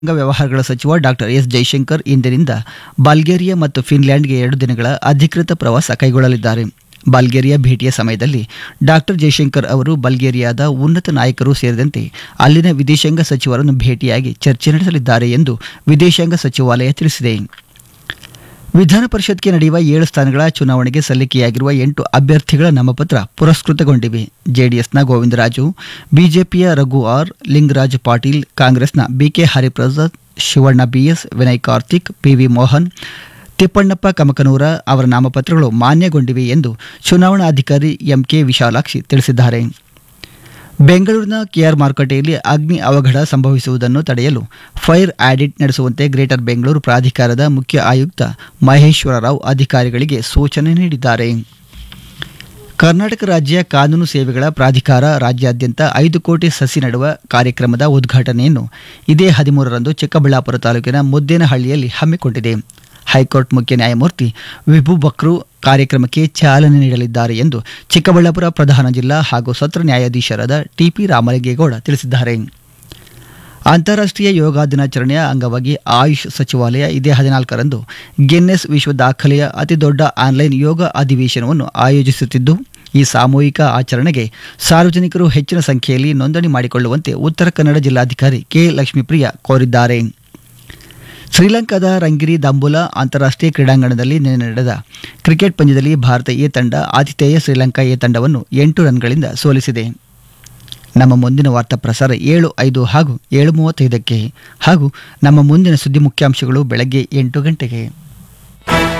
ವಿದೇಶಾಂಗ ವ್ಯವಹಾರಗಳ ಸಚಿವ ಡಾಕ್ಟರ್ ಎಸ್ ಜೈಶಂಕರ್ ಇಂದಿನಿಂದ ಬಲ್ಗೇರಿಯಾ ಮತ್ತು ಫಿನ್ಲ್ಯಾಂಡ್ಗೆ ಎರಡು ದಿನಗಳ ಅಧಿಕೃತ ಪ್ರವಾಸ ಕೈಗೊಳ್ಳಲಿದ್ದಾರೆ ಬಲ್ಗೇರಿಯಾ ಭೇಟಿಯ ಸಮಯದಲ್ಲಿ ಡಾಕ್ಟರ್ ಜೈಶಂಕರ್ ಅವರು ಬಲ್ಗೇರಿಯಾದ ಉನ್ನತ ನಾಯಕರು ಸೇರಿದಂತೆ ಅಲ್ಲಿನ ವಿದೇಶಾಂಗ ಸಚಿವರನ್ನು ಭೇಟಿಯಾಗಿ ಚರ್ಚೆ ನಡೆಸಲಿದ್ದಾರೆ ಎಂದು ವಿದೇಶಾಂಗ ಸಚಿವಾಲಯ ತಿಳಿಸಿದೆ ವಿಧಾನ ಪರಿಷತ್ಗೆ ನಡೆಯುವ ಏಳು ಸ್ಥಾನಗಳ ಚುನಾವಣೆಗೆ ಸಲ್ಲಿಕೆಯಾಗಿರುವ ಎಂಟು ಅಭ್ಯರ್ಥಿಗಳ ನಾಮಪತ್ರ ಪುರಸ್ಕೃತಗೊಂಡಿವೆ ಜೆಡಿಎಸ್ನ ಗೋವಿಂದರಾಜು ಬಿಜೆಪಿಯ ರಘು ಆರ್ ಲಿಂಗರಾಜ್ ಪಾಟೀಲ್ ಕಾಂಗ್ರೆಸ್ನ BK Hariprasad Shivanna BS Vinay Karthik PV Mohan Thippannappa Kamakanur ಅವರ ನಾಮಪತ್ರಗಳು ಮಾನ್ಯಗೊಂಡಿವೆ ಎಂದು ಚುನಾವಣಾಧಿಕಾರಿ ಎಂಕೆ ವಿಶಾಲಾಕ್ಷಿ ತಿಳಿಸಿದ್ದಾರೆ ಬೆಂಗಳೂರಿನ ಕೆಆರ್ ಮಾರುಕಟ್ಟೆಯಲ್ಲಿ ಅಗ್ನಿ ಅವಘಡ ಸಂಭವಿಸುವುದನ್ನು ತಡೆಯಲು ಫೈರ್ ಆಡಿಟ್ ನಡೆಸುವಂತೆ ಗ್ರೇಟರ್ ಬೆಂಗಳೂರು ಪ್ರಾಧಿಕಾರದ ಮುಖ್ಯ ಆಯುಕ್ತ ಮಹೇಶ್ವರ ರಾವ್ ಅಧಿಕಾರಿಗಳಿಗೆ ಸೂಚನೆ ನೀಡಿದ್ದಾರೆ ಕರ್ನಾಟಕ ರಾಜ್ಯ ಕಾನೂನು ಸೇವೆಗಳ ಪ್ರಾಧಿಕಾರ ರಾಜ್ಯಾದ್ಯಂತ ಐದು ಕೋಟಿ ಸಸಿ ನೆಡುವ ಕಾರ್ಯಕ್ರಮದ ಉದ್ಘಾಟನೆಯನ್ನು ಇದೇ ಹದಿಮೂರರಂದು ಚಿಕ್ಕಬಳ್ಳಾಪುರ ತಾಲೂಕಿನ ಮುದ್ದೇನಹಳ್ಳಿಯಲ್ಲಿ ಹಮ್ಮಿಕೊಂಡಿದೆ ಹೈಕೋರ್ಟ್ ಮುಖ್ಯ ನ್ಯಾಯಮೂರ್ತಿ ವಿಭು ಬಕ್ರು ಕಾರ್ಯಕ್ರಮಕ್ಕೆ ಚಾಲನೆ ನೀಡಲಿದ್ದಾರೆ ಎಂದು ಚಿಕ್ಕಬಳ್ಳಾಪುರ ಪ್ರಧಾನ ಜಿಲ್ಲಾ ಹಾಗೂ ಸತ್ರ ನ್ಯಾಯಾಧೀಶರಾದ ಟಿಪಿ ರಾಮಲಿಂಗೇಗೌಡ ತಿಳಿಸಿದ್ದಾರೆ ಅಂತಾರಾಷ್ಟ್ರೀಯ ಯೋಗ ದಿನಾಚರಣೆಯ ಅಂಗವಾಗಿ ಆಯುಷ್ ಸಚಿವಾಲಯ ಇದೇ ಹದಿನಾಲ್ಕರಂದು ಗಿನ್ನೆಸ್ ವಿಶ್ವ ದಾಖಲೆಯ ಅತಿದೊಡ್ಡ ಆನ್ಲೈನ್ ಯೋಗ ಅಧಿವೇಶನವನ್ನು ಆಯೋಜಿಸುತ್ತಿದ್ದು ಈ ಸಾಮೂಹಿಕ ಆಚರಣೆಗೆ ಸಾರ್ವಜನಿಕರು ಹೆಚ್ಚಿನ ಸಂಖ್ಯೆಯಲ್ಲಿ ನೋಂದಣಿ ಮಾಡಿಕೊಳ್ಳುವಂತೆ ಉತ್ತರ ಕನ್ನಡ ಜಿಲ್ಲಾಧಿಕಾರಿ ಕೆ ಲಕ್ಷ್ಮೀಪ್ರಿಯ ಕೋರಿದ್ದಾರೆ ಶ್ರೀಲಂಕಾದ ರಂಗಿರಿ ದಂಬುಲಾ ಅಂತಾರಾಷ್ಟ್ರೀಯ ಕ್ರೀಡಾಂಗಣದಲ್ಲಿ ನಿನ್ನೆ ನಡೆದ ಕ್ರಿಕೆಟ್ ಪಂದ್ಯದಲ್ಲಿ ಭಾರತ ಎ ತಂಡ ಆತಿಥೇಯ ಶ್ರೀಲಂಕಾ ಎ ತಂಡವನ್ನು ಎಂಟು ರನ್ಗಳಿಂದ ಸೋಲಿಸಿದೆ ನಮ್ಮ ಮುಂದಿನ ವಾರ್ತಾ ಪ್ರಸಾರ ಏಳು ಐದು ಹಾಗೂ ಏಳು ಮೂವತ್ತೈದಕ್ಕೆ ಹಾಗೂ ನಮ್ಮ ಮುಂದಿನ ಸುದ್ದಿ ಮುಖ್ಯಾಂಶಗಳು ಬೆಳಗ್ಗೆ ಎಂಟು ಗಂಟೆಗೆ